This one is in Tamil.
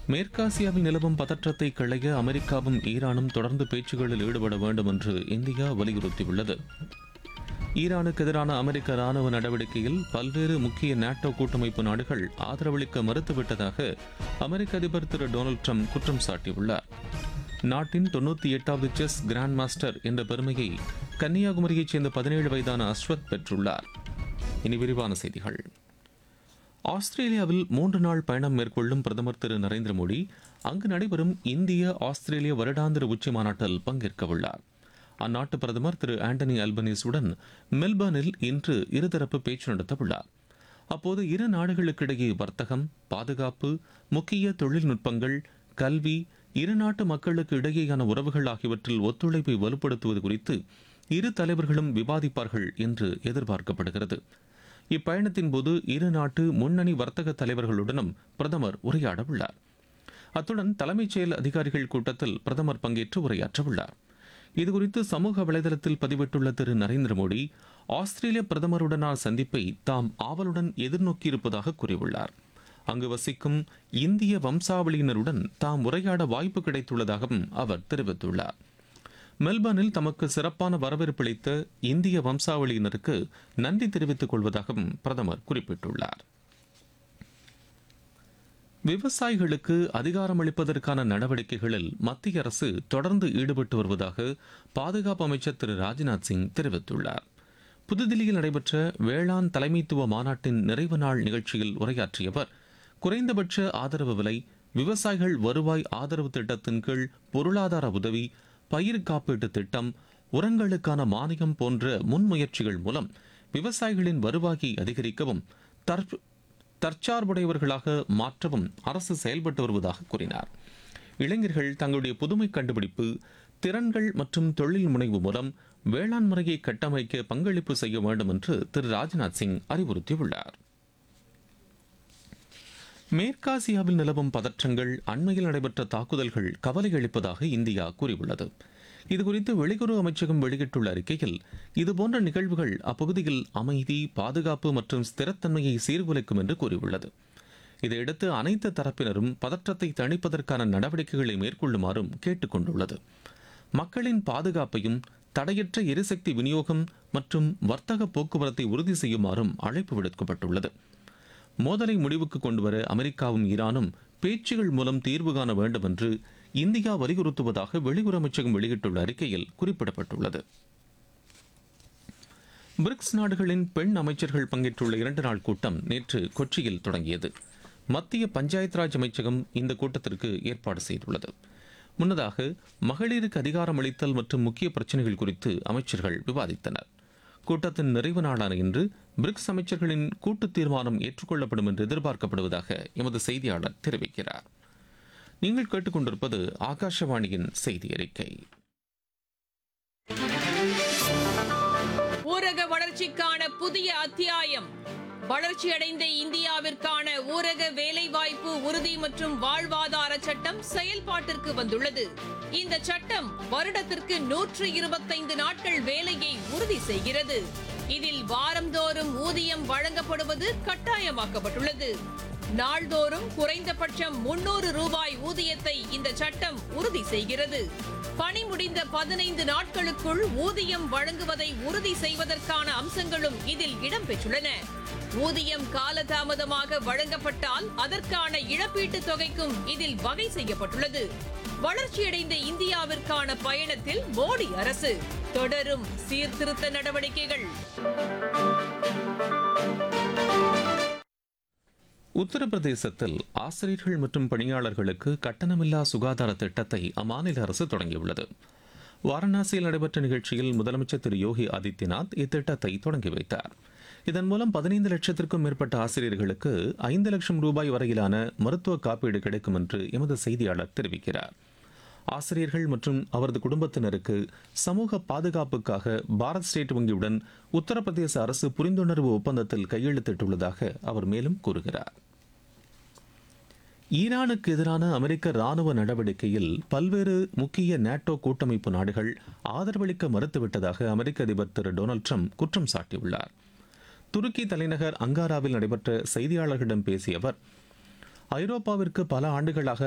மேற்காசியாவில் நிலவும் பதற்றத்தை களைய அமெரிக்காவும் ஈரானும் தொடர்ந்து பேச்சுகளில் ஈடுபட வேண்டும் என்று இந்தியா வலியுறுத்தியுள்ளது ஈரானுக்கு எதிரான அமெரிக்க ராணுவ நடவடிக்கையில் பல்வேறு முக்கிய நாட்டோ கூட்டமைப்பு நாடுகள் ஆதரவளிக்க மறுத்துவிட்டதாக அமெரிக்க அதிபர் திரு டொனால்டு ட்ரம்ப் குற்றம் சாட்டியுள்ளார் நாட்டின் தொண்ணூற்றி எட்டாவது செஸ் கிராண்ட் மாஸ்டர் என்ற பெருமையை கன்னியாகுமரியைச் சேர்ந்த பதினேழு வயதான அஸ்வத் பெற்றுள்ளார் இனி விரிவான செய்திகள் ஆஸ்திரேலியாவில் மூன்று நாள் பயணம் மேற்கொள்ளும் பிரதமர் திரு நரேந்திர மோடி அங்கு நடைபெறும் இந்திய ஆஸ்திரேலிய வருடாந்திர உச்சி மாநாட்டில் பங்கேற்க உள்ளார் அந்நாட்டு பிரதமர் திரு ஆண்டனி அல்பனீஸுடன் மெல்பர்னில் இன்று இருதரப்பு பேச்சு நடத்த உள்ளார் அப்போது இரு நாடுகளுக்கிடையே வர்த்தகம் பாதுகாப்பு முக்கிய தொழில்நுட்பங்கள் கல்வி இரு நாட்டு மக்களுக்கு இடையேயான உறவுகள் ஆகியவற்றில் ஒத்துழைப்பை வலுப்படுத்துவது குறித்து இரு தலைவர்களும் விவாதிப்பார்கள் என்று எதிர்பார்க்கப்படுகிறது இப்பயணத்தின் போது இரு நாட்டு முன்னணி வர்த்தக தலைவர்களுடனும் பிரதமர் உரையாட உள்ளார் அத்துடன் தலைமைச் செயல் அதிகாரிகள் கூட்டத்தில் பிரதமர் பங்கேற்று உரையாற்ற உள்ளார் இதுகுறித்து சமூக வலைதளத்தில் பதிவிட்டுள்ள திரு நரேந்திர மோடி ஆஸ்திரேலிய பிரதமருடனான சந்திப்பை தாம் ஆவலுடன் எதிர்நோக்கியிருப்பதாக கூறியுள்ளார் அங்கு வசிக்கும் இந்திய வம்சாவளியினருடன் தாம் உரையாட வாய்ப்பு கிடைத்துள்ளதாகவும் அவர் தெரிவித்துள்ளார் மெல்பர்னில் தமக்கு சிறப்பான வரவேற்பளித்த இந்திய வம்சாவளியினருக்கு நன்றி தெரிவித்துக் கொள்வதாகவும் பிரதமர் குறிப்பிட்டுள்ளார் விவசாயிகளுக்கு அதிகாரமளிப்பதற்கான நடவடிக்கைகளில் மத்திய அரசு தொடர்ந்து ஈடுபட்டு வருவதாக பாதுகாப்பு அமைச்சர் திரு ராஜ்நாத் சிங் தெரிவித்துள்ளார் புதுதில்லியில் நடைபெற்ற வேளாண் தலைமைத்துவ மாநாட்டின் நிறைவு நாள் நிகழ்ச்சியில் உரையாற்றிய அவர் குறைந்தபட்ச ஆதரவு விலை விவசாயிகள் வருவாய் ஆதரவு திட்டத்தின் கீழ் பொருளாதார உதவி பயிர் காப்பீட்டு திட்டம் உரங்களுக்கான மானியம் போன்ற முன்முயற்சிகள் மூலம் விவசாயிகளின் வருவாயை அதிகரிக்கவும் தற்- தற்சார்புடையவர்களாக மாற்றவும் அரசு செயல்பட்டு வருவதாக கூறினார் இளைஞர்கள் தங்களுடைய புதுமை கண்டுபிடிப்பு திறன்கள் மற்றும் தொழில் முனைவு மூலம் வேளாண் முறையை கட்டமைக்க பங்களிப்பு செய்ய வேண்டும் என்று திரு ராஜ்நாத் சிங் அறிவுறுத்தியுள்ளார் மேற்காசியாவில் நிலவும் பதற்றங்கள் அண்மையில் நடைபெற்ற தாக்குதல்கள் கவலை அளிப்பதாக இந்தியா கூறியுள்ளது இதுகுறித்து வெளியுறவு அமைச்சகம் வெளியிட்டுள்ள அறிக்கையில் இதுபோன்ற நிகழ்வுகள் அப்பகுதியில் அமைதி பாதுகாப்பு மற்றும் ஸ்திரத்தன்மையை சீர்குலைக்கும் என்று கூறியுள்ளது இதையடுத்து அனைத்து தரப்பினரும் பதற்றத்தை தணிப்பதற்கான நடவடிக்கைகளை மேற்கொள்ளுமாறும் கேட்டுக் கொண்டுள்ளது மக்களின் பாதுகாப்பையும் தடையற்ற எரிசக்தி விநியோகம் மற்றும் வர்த்தக போக்குவரத்தை உறுதி செய்யுமாறும் அழைப்பு விடுக்கப்பட்டுள்ளது மோதலை முடிவுக்கு கொண்டுவர அமெரிக்காவும் ஈரானும் பேச்சுகள் மூலம் தீர்வு காண வேண்டும் என்று இந்தியா வலியுறுத்துவதாக வெளியுறவு அமைச்சகம் வெளியிட்டுள்ள அறிக்கையில் குறிப்பிடப்பட்டுள்ளது பிரிக்ஸ் நாடுகளின் பெண் அமைச்சர்கள் பங்கேற்றுள்ள இரண்டு நாள் கூட்டம் நேற்று கொச்சியில் தொடங்கியது மத்திய பஞ்சாயத் ராஜ் அமைச்சகம் இந்த கூட்டத்திற்கு ஏற்பாடு செய்துள்ளது முன்னதாக மகளிருக்கு அதிகாரம் அளித்தல் மற்றும் முக்கிய பிரச்சனைகள் குறித்து அமைச்சர்கள் விவாதித்தனர் கூட்டத்தின் நிறைவு நாளான இன்று பிரிக்ஸ் அமைச்சர்களின் கூட்டு தீர்மானம் ஏற்றுக்கொள்ளப்படும் என்று எதிர்பார்க்கப்படுவதாக எமது செய்தியாளர் தெரிவிக்கிறார் நீங்கள் கேட்டுக்கொண்டிருப்பது ஆகாஷவாணியின் செய்தி அறிக்கை ஊரக வளர்ச்சிக்கான புதிய அத்தியாயம் வளர்ச்சியடைந்த இந்தியாவிற்கான ஊரக வேலைவாய்ப்பு உறுதி மற்றும் வாழ்வாதார சட்டம் செயல்பாட்டிற்கு வந்துள்ளது இந்த சட்டம் வருடத்திற்கு நூற்று இருபத்தைந்து நாட்கள் வேலையை உறுதி செய்கிறது இதில் வாரந்தோறும் ஊதியம் வழங்கப்படுவது கட்டாயமாக்கப்பட்டுள்ளது நாள்தோறும் குறைந்தபட்சம் முன்னூறு ரூபாய் ஊதியத்தை இந்த சட்டம் உறுதி செய்கிறது பணி முடிந்த பதினைந்து நாட்களுக்குள் ஊதியம் வழங்குவதை உறுதி செய்வதற்கான அம்சங்களும் இதில் இடம்பெற்றுள்ளன ஊதியம் காலதாமதமாக வழங்கப்பட்டால் அதற்கான இழப்பீட்டுத் தொகைக்கும் இதில் வகை செய்யப்பட்டுள்ளது வளர்ச்சியடைந்த இந்தியாவிற்கான பயணத்தில் மோடி அரசு தொடரும் சீர்திருத்த நடவடிக்கைகள் உத்தரப்பிரதேசத்தில் ஆசிரியர்கள் மற்றும் பணியாளர்களுக்கு கட்டணமில்லா சுகாதார திட்டத்தை அம்மாநில அரசு தொடங்கியுள்ளது வாரணாசியில் நடைபெற்ற நிகழ்ச்சியில் முதலமைச்சர் திரு யோகி ஆதித்யநாத் இத்திட்டத்தை தொடங்கி வைத்தார் இதன் மூலம் பதினைந்து லட்சத்திற்கும் மேற்பட்ட ஆசிரியர்களுக்கு ஐந்து லட்சம் ரூபாய் வரையிலான மருத்துவ காப்பீடு கிடைக்கும் என்று எமது செய்தியாளர் தெரிவிக்கிறார் ஆசிரியர்கள் மற்றும் அவரது குடும்பத்தினருக்கு சமூக பாதுகாப்புக்காக பாரத் ஸ்டேட் வங்கியுடன் உத்தரப்பிரதேச அரசு புரிந்துணர்வு ஒப்பந்தத்தில் கையெழுத்திட்டுள்ளதாக அவர் மேலும் கூறுகிறார் ஈரானுக்கு எதிரான அமெரிக்க ராணுவ நடவடிக்கையில் பல்வேறு முக்கிய நேட்டோ கூட்டமைப்பு நாடுகள் ஆதரவளிக்க மறுத்துவிட்டதாக அமெரிக்க அதிபர் திரு டொனால்ட் ட்ரம்ப் குற்றம் சாட்டியுள்ளார் துருக்கி தலைநகர் அங்காராவில் நடைபெற்ற செய்தியாளர்களிடம் பேசிய அவர் ஐரோப்பாவிற்கு பல ஆண்டுகளாக